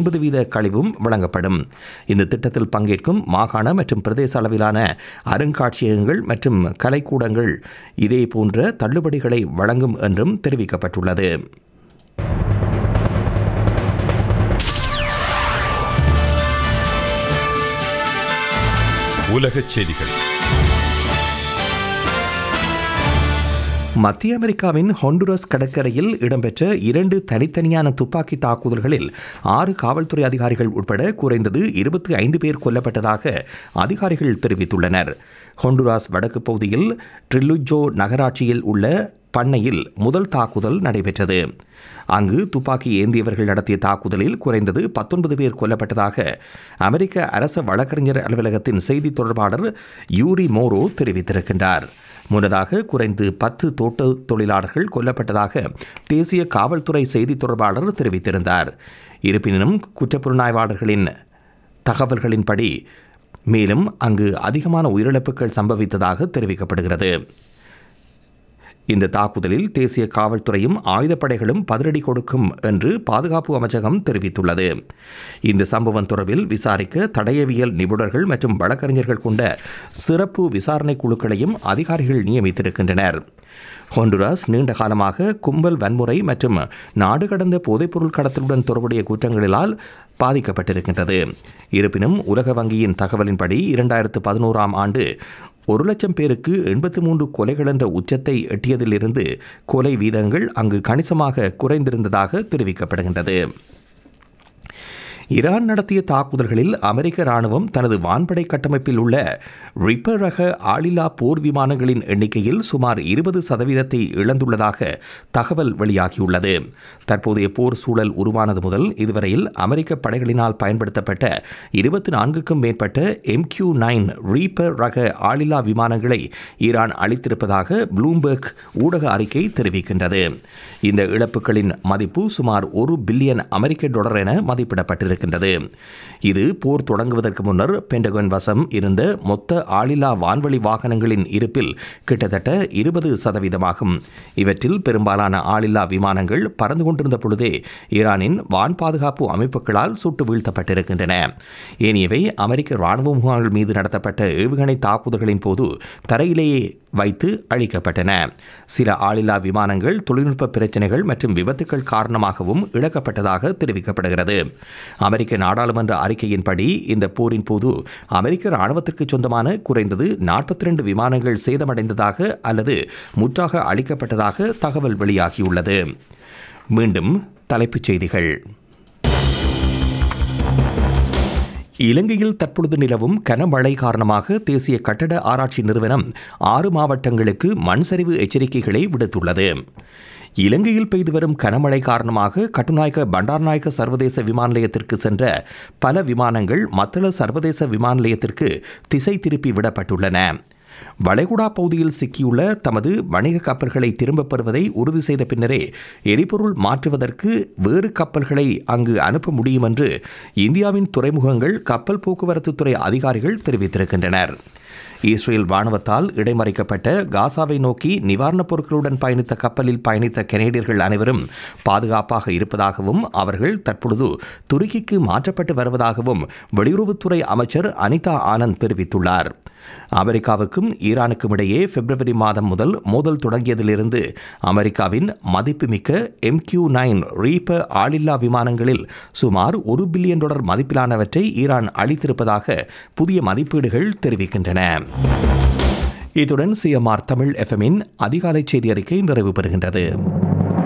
ஐம்பது வீத கழிவும் வழங்கப்படும் இந்த திட்டத்தில் பங்கேற்கும் மாகாண மற்றும் பிரதேச அளவிலான அருங்காட்சியகங்கள் மற்றும் கலைக்கூடங்கள் இதே போன்ற தள்ளுபடிகளை வழங்கும் என்றும் தெரிவிக்கப்பட்டுள்ளது உலகச் செய்திகள் மத்திய அமெரிக்காவின் ஹொண்டுரஸ் கடற்கரையில் இடம்பெற்ற இரண்டு தனித்தனியான துப்பாக்கி தாக்குதல்களில் ஆறு காவல்துறை அதிகாரிகள் உட்பட குறைந்தது இருபத்தி ஐந்து பேர் கொல்லப்பட்டதாக அதிகாரிகள் தெரிவித்துள்ளனர் ஹொண்டுராஸ் வடக்கு பகுதியில் ட்ரில்லுஜோ நகராட்சியில் உள்ள பண்ணையில் முதல் தாக்குதல் நடைபெற்றது அங்கு துப்பாக்கி ஏந்தியவர்கள் நடத்திய தாக்குதலில் குறைந்தது பத்தொன்பது பேர் கொல்லப்பட்டதாக அமெரிக்க அரச வழக்கறிஞர் அலுவலகத்தின் செய்தி தொடர்பாளர் யூரி மோரோ தெரிவித்திருக்கின்றார் முன்னதாக குறைந்து பத்து தோட்ட தொழிலாளர்கள் கொல்லப்பட்டதாக தேசிய காவல்துறை செய்தி தொடர்பாளர் தெரிவித்திருந்தார் இருப்பினும் குற்றப்புலனாய்வாளர்களின் தகவல்களின்படி மேலும் அங்கு அதிகமான உயிரிழப்புகள் சம்பவித்ததாக தெரிவிக்கப்படுகிறது இந்த தாக்குதலில் தேசிய காவல்துறையும் ஆயுதப்படைகளும் பதிலடி கொடுக்கும் என்று பாதுகாப்பு அமைச்சகம் தெரிவித்துள்ளது இந்த சம்பவம் தொடர்பில் விசாரிக்க தடயவியல் நிபுணர்கள் மற்றும் வழக்கறிஞர்கள் கொண்ட சிறப்பு விசாரணை குழுக்களையும் அதிகாரிகள் நியமித்திருக்கின்றனர் ஹொண்டுராஸ் நீண்ட காலமாக கும்பல் வன்முறை மற்றும் நாடு கடந்த போதைப்பொருள் கடத்தலுடன் தொடர்புடைய குற்றங்களிலால் பாதிக்கப்பட்டிருக்கின்றது இருப்பினும் உலக வங்கியின் தகவலின்படி இரண்டாயிரத்து பதினோராம் ஆண்டு ஒரு லட்சம் பேருக்கு எண்பத்தி மூன்று கொலைகள் என்ற உச்சத்தை எட்டியதிலிருந்து கொலை வீதங்கள் அங்கு கணிசமாக குறைந்திருந்ததாக தெரிவிக்கப்படுகின்றது ஈரான் நடத்திய தாக்குதல்களில் அமெரிக்க ராணுவம் தனது வான்படை கட்டமைப்பில் உள்ள ரிப்பர் ரக ஆளில்லா போர் விமானங்களின் எண்ணிக்கையில் சுமார் இருபது சதவீதத்தை இழந்துள்ளதாக தகவல் வெளியாகியுள்ளது தற்போதைய போர் சூழல் உருவானது முதல் இதுவரையில் அமெரிக்க படைகளினால் பயன்படுத்தப்பட்ட இருபத்தி நான்குக்கும் மேற்பட்ட எம்கியூ நைன் ரீப்பர் ரக ஆளில்லா விமானங்களை ஈரான் அளித்திருப்பதாக ப்ளூம்பர்க் ஊடக அறிக்கை தெரிவிக்கின்றது இந்த இழப்புகளின் மதிப்பு சுமார் ஒரு பில்லியன் அமெரிக்க டாலர் என மதிப்பிடப்பட்டிருக்கிறது இது போர் தொடங்குவதற்கு முன்னர் பென்டகன் வசம் இருந்த மொத்த ஆளில்லா வான்வழி வாகனங்களின் இருப்பில் கிட்டத்தட்ட இருபது சதவீதமாகும் இவற்றில் பெரும்பாலான ஆளில்லா விமானங்கள் பறந்து கொண்டிருந்த பொழுதே ஈரானின் வான் பாதுகாப்பு அமைப்புகளால் சுட்டு வீழ்த்தப்பட்டிருக்கின்றன ஏனையவை அமெரிக்க ராணுவ முகாம்கள் மீது நடத்தப்பட்ட ஏவுகணை தாக்குதல்களின் போது தரையிலேயே வைத்து அழிக்கப்பட்டன சில ஆளில்லா விமானங்கள் தொழில்நுட்ப பிரச்சனைகள் மற்றும் விபத்துக்கள் காரணமாகவும் இழக்கப்பட்டதாக தெரிவிக்கப்படுகிறது அமெரிக்க நாடாளுமன்ற அறிக்கையின்படி இந்த போரின் போது அமெரிக்க ராணுவத்திற்கு சொந்தமான குறைந்தது நாற்பத்தி ரெண்டு விமானங்கள் சேதமடைந்ததாக அல்லது முற்றாக அளிக்கப்பட்டதாக தகவல் வெளியாகியுள்ளது மீண்டும் தலைப்புச் செய்திகள் இலங்கையில் தற்பொழுது நிலவும் கனமழை காரணமாக தேசிய கட்டட ஆராய்ச்சி நிறுவனம் ஆறு மாவட்டங்களுக்கு மண் சரிவு எச்சரிக்கைகளை விடுத்துள்ளது இலங்கையில் பெய்து வரும் கனமழை காரணமாக கட்டுநாயக்க பண்டார்நாயக்க சர்வதேச விமான நிலையத்திற்கு சென்ற பல விமானங்கள் மத்தள சர்வதேச விமான நிலையத்திற்கு திசை திருப்பி விடப்பட்டுள்ளன வளைகுடா பகுதியில் சிக்கியுள்ள தமது வணிக கப்பல்களை திரும்பப் பெறுவதை உறுதி செய்த பின்னரே எரிபொருள் மாற்றுவதற்கு வேறு கப்பல்களை அங்கு அனுப்ப முடியும் என்று இந்தியாவின் துறைமுகங்கள் கப்பல் போக்குவரத்து துறை அதிகாரிகள் தெரிவித்திருக்கின்றனர் இஸ்ரேல் ராணுவத்தால் இடைமறிக்கப்பட்ட காசாவை நோக்கி நிவாரணப் பொருட்களுடன் பயணித்த கப்பலில் பயணித்த கனேடியர்கள் அனைவரும் பாதுகாப்பாக இருப்பதாகவும் அவர்கள் தற்பொழுது துருக்கிக்கு மாற்றப்பட்டு வருவதாகவும் வெளியுறவுத்துறை அமைச்சர் அனிதா ஆனந்த் தெரிவித்துள்ளார் அமெரிக்காவுக்கும் ஈரானுக்கும் இடையே பிப்ரவரி மாதம் முதல் மோதல் தொடங்கியதிலிருந்து அமெரிக்காவின் மதிப்புமிக்க எம்கியூ நைன் ரீப்பர் ஆளில்லா விமானங்களில் சுமார் ஒரு பில்லியன் டாலர் மதிப்பிலானவற்றை ஈரான் அளித்திருப்பதாக புதிய மதிப்பீடுகள் தெரிவிக்கின்றன இத்துடன் சிஎம்ஆர் தமிழ் எஃப்எம்மின் அதிகாலை செய்தி அறிக்கை நிறைவு பெறுகின்றது